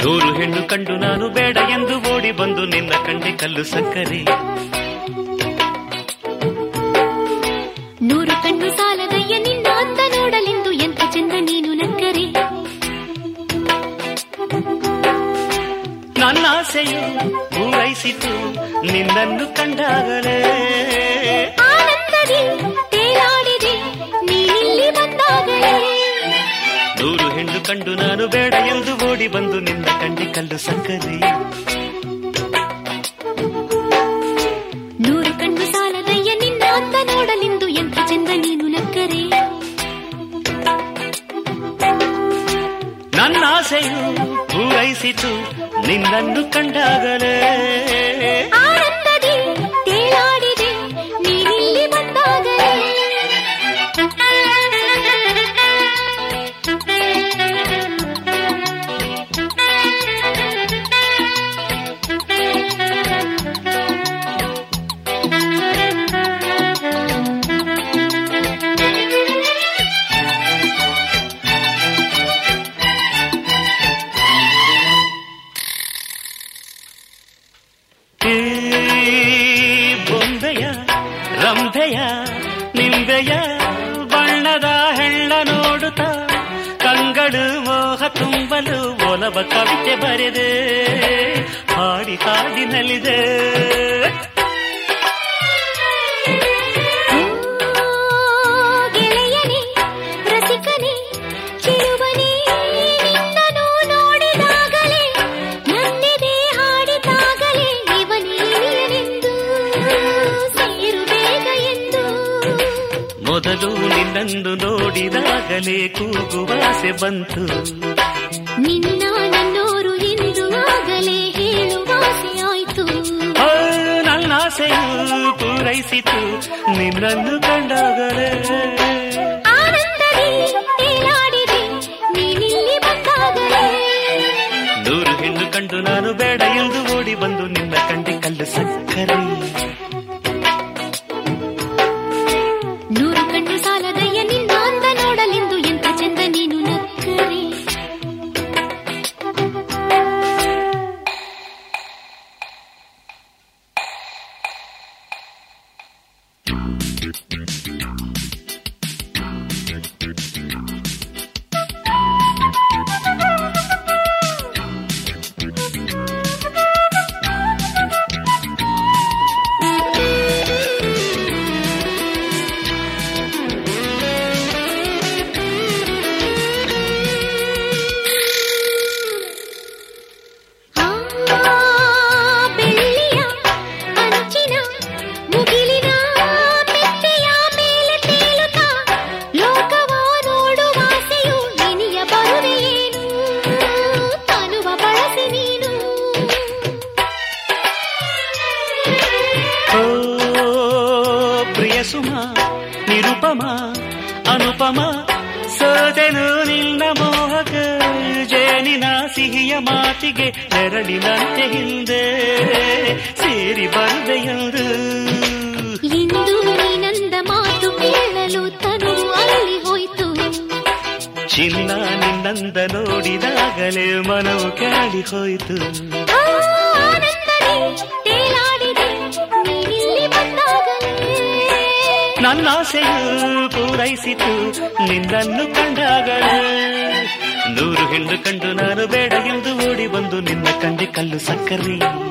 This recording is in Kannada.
ನೂರು ಹೆಣ್ಣು ಕಂಡು ನಾನು ಬೇಡ ಎಂದು ಓಡಿ ಬಂದು ನಿನ್ನ ಕಂಡೆ ಕಲ್ಲು ಸಕ್ಕರೆ ನೂರು ಕಣ್ಣು ಸಾಲದಯ್ಯ ನಿನ್ನ ಅಂದ ನೋಡಲೆಂದು ಎಂತ ಚಂದ ನೀನು ನಕ್ಕರೆ ನನ್ನ ಆಸೆಯು ಪೂರೈಸಿತು ನಿನ್ನನ್ನು ಕಂಡಾಗಲೇ ಆನಂದದಿ ತೇಲಾಡಿದೆ ನೀನಿಲ್ಲಿ ಬಂದಾಗಲೇ ನೂರು ಹೆಣ್ಣು ಕಂಡು ನಾನು ಬೇಡ ಎಂದು ಓಡಿ ಬಂದು ನಿನ್ನ ಕಂಡೆ ಕಲ್ಲು ಸಕ್ಕರೆ ನೂರು ಕಣ್ಣು ಸಾಲದಯ್ಯ ನಿನ್ನ ಅಂದ ನೋಡಲೆಂದು ಎಂತ ಚಂದ ನೀನು ನಕ್ಕರೆ ನನ್ನ ಆಸೆಯು ಪೂರೈಸಿತು ನಿನ್ನನ್ನು ಕಂಡಾಗಲೇ ಆನಂದದಿ ತೇಲಾಡಿದೆ ನೀನಿಲ್ಲಿ ಬಂದಾಗಲೇ ಈ ಬೊಂಬೆಯ ರಂಭೆಯ ನಿಂಬೆಯ ಬಣ್ಣದ ಹೆಣ್ಣ ನೋಡುತ್ತ ಕಂಗಳು ಮೋಹ ತುಂಬಲು ಒಲವ ಕವಿತೆ ಬರೆದೆ ಹಾಡಿ ಹಾಡಿನಲ್ಲಿದೆ ಓ ಗೆಳೆಯನೇ ರಸಿಕನೇ ಚಿರುವನೇ ನಿನ್ನನು ನೋಡಿದಾಗಲೇ ನನ್ನೆದೆ ಹಾಡಿದಾಗಲೇ ಇವನೇ ಇಳಿಯನೆಂದು ಸೇರು ಬೇಗ ಎಂದು ಮೊದಲು ನಿನ್ನನ್ನು ನೋಡಿದಾಗಲೇ ಕೂಗುವಾಸೆ ಬಂತು ನಿನ್ನ ನನ್ನೋರು ಎಂದು ಆಗಲೇ ಹೇಳುವಾಸೆ ಆಯ್ತು ಆ, ನನ್ನ ಆಸೆಯು ಪೂರೈಸಿತು ನಿನ್ನನ್ನು ಕಂಡಾಗಲೇ ಆನಂದದಿ ತೇಲಾಡಿದೆ ನೀನಿಲ್ಲಿ ಬಂದಾಗಲೇ ನೂರು ಹೆಣ್ಣು ಕಂಡು ನಾನು ಬೇಡ ಎಂದು ಓಡಿ ಬಂದು ನಿನ್ನ ಕಂಡೆ ಕಲ್ಲು ಸಕ್ಕರೆ ನೂರು ಕಣ್ಣು ಸಾಲದಯ್ಯ ನಿನ್ನ ಅಂದ ನೋಡಲೆಂದು ಎಂತ ಚಂದ ನೀನು ನಕ್ಕರೆ ಆ ಬೆಳ್ಳಿಯ ಅಂಚಿನ ಮುಗಿಲಿನ ಮೆತ್ತೆಯ ಮೇಲೆ ತೇಲುತ್ತಾ ಲೋಕವ ನೋಡುವಾಸೆಯು ನಿನಿಯ ಬರುವೆಯೇನು ತನುವ ಬಳಸಿ ನೀನು ಓ ಪ್ರಿಯ ಸುಮ ನಿರುಪಮ ಅನುಪಮ ಸೋದೆನು ನಿನ್ನ ಮೋಹಕ ಜೇನಿನ ಸಿಹಿಯ ಮಾತಿಗೆ ನೆರಳಿನಂತೆ ಹಿಂದೆ ಸೇರಿ ಬರುವೆಯರು ಇಂದು ನೀನಂದ ಮಾತು ಕೇಳಲು ತನು ಅಲ್ಲಿ ಹೋಯ್ತು ಚಿನ್ನ ನಿನ್ನಂದ ನೋಡಿದಾಗಲೇ ಮನವು ಕೆರಳಿ ಹೋಯಿತು ಆ ಆನಂದದಿ ತೇಲಾಡಿದೆ ನೀನಿಲ್ಲಿ ಬಂದಾಗಲೇ ನನ್ನ ಆಸೆಯು ಪೂರೈಸಿತು ನಿನ್ನನ್ನು ಕಂಡಾಗಲೇ ನೂರು ಹೆಣ್ಣು ಕಂಡು ನಾನು ಬೇಡ ಎಂದು ಓಡಿ ಬಂದು ನಿನ್ನ ಕಂಡೆ ಕಲ್ಲು ಸಕ್ಕರೆ